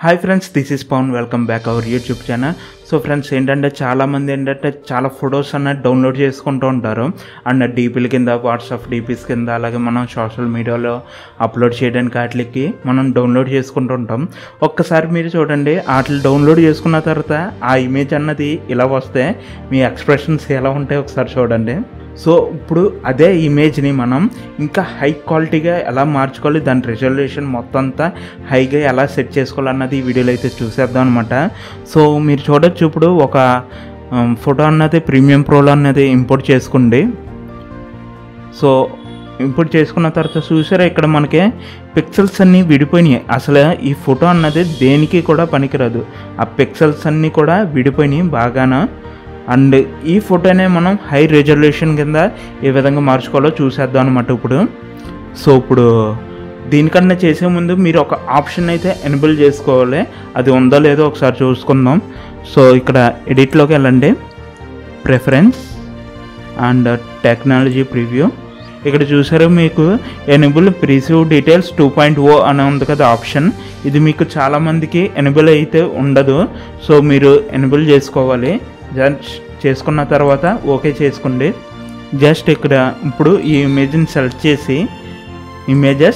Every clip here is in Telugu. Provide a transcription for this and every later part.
hi friends this is Pavan welcome back our YouTube channel so friends ఏంటంటే చాలామంది ఏంటంటే చాలా ఫొటోస్ అన్నది డౌన్లోడ్ చేసుకుంటూ ఉంటారు అండ్ డీపీల కింద వాట్సాప్ డీపీస్ కింద అలాగే మనం సోషల్ మీడియాలో అప్లోడ్ చేయడానికి వాటికి మనం డౌన్లోడ్ చేసుకుంటూ ఉంటాం ఒక్కసారి మీరు చూడండి వాటిని డౌన్లోడ్ చేసుకున్న తర్వాత ఆ ఇమేజ్ అన్నది ఇలా వస్తే మీ ఎక్స్ప్రెషన్స్ ఎలా ఉంటాయో ఒకసారి చూడండి సో ఇప్పుడు అదే ఇమేజ్ని మనం ఇంకా హై క్వాలిటీగా ఎలా మార్చుకోవాలి దాని రిజల్యూషన్ మొత్తం అంతా హైగా ఎలా సెట్ చేసుకోవాలన్నది ఈ వీడియోలో అయితే చూసేద్దాం అనమాట సో మీరు చూడొచ్చు ఇప్పుడు ఒక ఫోటో అన్నది ప్రీమియం ప్రోలో అన్నది ఇంపోర్ట్ చేసుకోండి సో ఇంపోర్ట్ చేసుకున్న తర్వాత చూసారా ఇక్కడ మనకి పిక్సెల్స్ అన్నీ విడిపోయినాయి అసలు ఈ ఫోటో అన్నది దేనికి కూడా పనికిరాదు ఆ పిక్సెల్స్ అన్నీ కూడా విడిపోయినాయి బాగాన అండ్ ఈ ఫోటోనే మనం హై రెజల్యూషన్ కింద ఏ విధంగా మార్చుకోవాలో చూసేద్దాం అనమాట ఇప్పుడు సో ఇప్పుడు దీనికన్నా చేసే ముందు మీరు ఒక ఆప్షన్ అయితే ఎనేబుల్ చేసుకోవాలి అది ఉందో లేదో ఒకసారి చూసుకుందాం సో ఇక్కడ ఎడిట్లోకి వెళ్ళండి ప్రిఫరెన్స్ అండ్ టెక్నాలజీ ప్రివ్యూ ఇక్కడ చూసారు మీకు enable precise details two point O అని ఉంది కదా ఆప్షన్ ఇది మీకు చాలామందికి ఎనేబుల్ అయితే ఉండదు సో మీరు ఎనేబుల్ చేసుకోవాలి జస్ట్ చేసుకున్న తర్వాత ఓకే చేసుకోండి జస్ట్ ఇక్కడ ఇప్పుడు ఈ ఇమేజ్ని సెలెక్ట్ చేసి ఇమేజెస్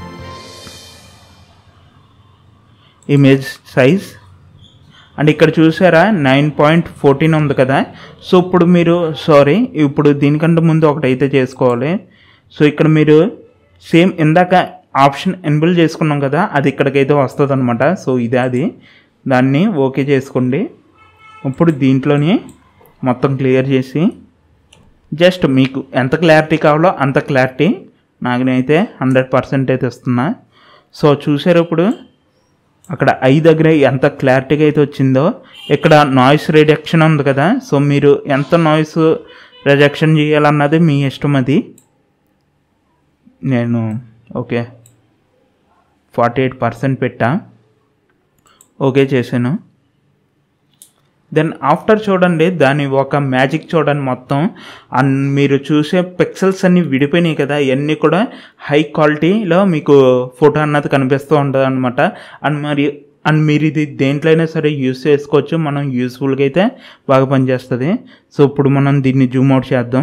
ఇమేజ్ సైజ్ అండ్ ఇక్కడ చూసారా నైన్ పాయింట్ ఫోర్టీన్ ఉంది కదా సో ఇప్పుడు మీరు సారీ ఇప్పుడు దీనికంటే ముందు ఒకటైతే చేసుకోవాలి సో ఇక్కడ మీరు సేమ్ ఇందాక ఆప్షన్ ఎన్బుల్ చేసుకున్నాం కదా అది ఇక్కడికైతే వస్తుంది అనమాట సో ఇదే అది దాన్ని ఓకే చేసుకోండి ఇప్పుడు దీంట్లోని మొత్తం క్లియర్ చేసి జస్ట్ మీకు ఎంత క్లారిటీ కావాలో అంత క్లారిటీ నాకునైతే హండ్రెడ్ పర్సెంట్ అయితే ఇస్తున్నా సో చూసారు ఇప్పుడు అక్కడ ఐ దగ్గర ఎంత క్లారిటీగా అయితే వచ్చిందో ఇక్కడ నాయిస్ రిడక్షన్ ఉంది కదా సో మీరు ఎంత నాయిస్ రిజెక్షన్ చేయాలన్నది మీ ఇష్టం అది నేను ఓకే ఫార్టీ ఎయిట్ పర్సెంట్ పెట్టా ఓకే చేశాను దెన్ ఆఫ్టర్ చూడండి దాని ఒక మ్యాజిక్ చూడండి మొత్తం అండ్ మీరు చూసే పిక్సెల్స్ అన్నీ విడిపోయినాయి కదా ఇవన్నీ కూడా హై క్వాలిటీలో మీకు ఫోటో అన్నది కనిపిస్తూ ఉంటుంది అనమాట అండ్ మరి అండ్ మీరు ఇది దేంట్లో అయినా సరే యూస్ చేసుకోవచ్చు మనం యూస్ఫుల్గా అయితే బాగా పనిచేస్తుంది సో ఇప్పుడు మనం దీన్ని జూమ్ అవుట్ చేద్దాం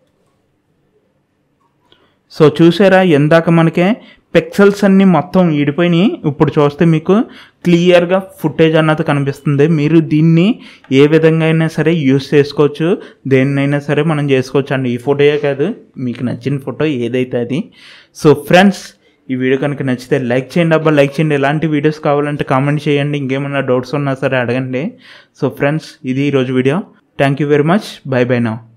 సో చూసారా ఎందాక మనకే పిక్సెల్స్ అన్నీ మొత్తం ఈడిపోయినాయి ఇప్పుడు చూస్తే మీకు క్లియర్గా ఫుటేజ్ అన్నది కనిపిస్తుంది మీరు దీన్ని ఏ విధంగా అయినా సరే యూస్ చేసుకోవచ్చు దేన్నైనా సరే మనం చేసుకోవచ్చు అండి ఈ ఫోటోయే కాదు మీకు నచ్చిన ఫోటో ఏదైతే అది సో ఫ్రెండ్స్ ఈ వీడియో కనుక నచ్చితే లైక్ చేయండి అబ్బా లైక్ చేయండి ఎలాంటి వీడియోస్ కావాలంటే కామెంట్ చేయండి ఇంకేమైనా డౌట్స్ ఉన్నా సరే అడగండి సో ఫ్రెండ్స్ ఇది ఈరోజు video thank you very much bye bye now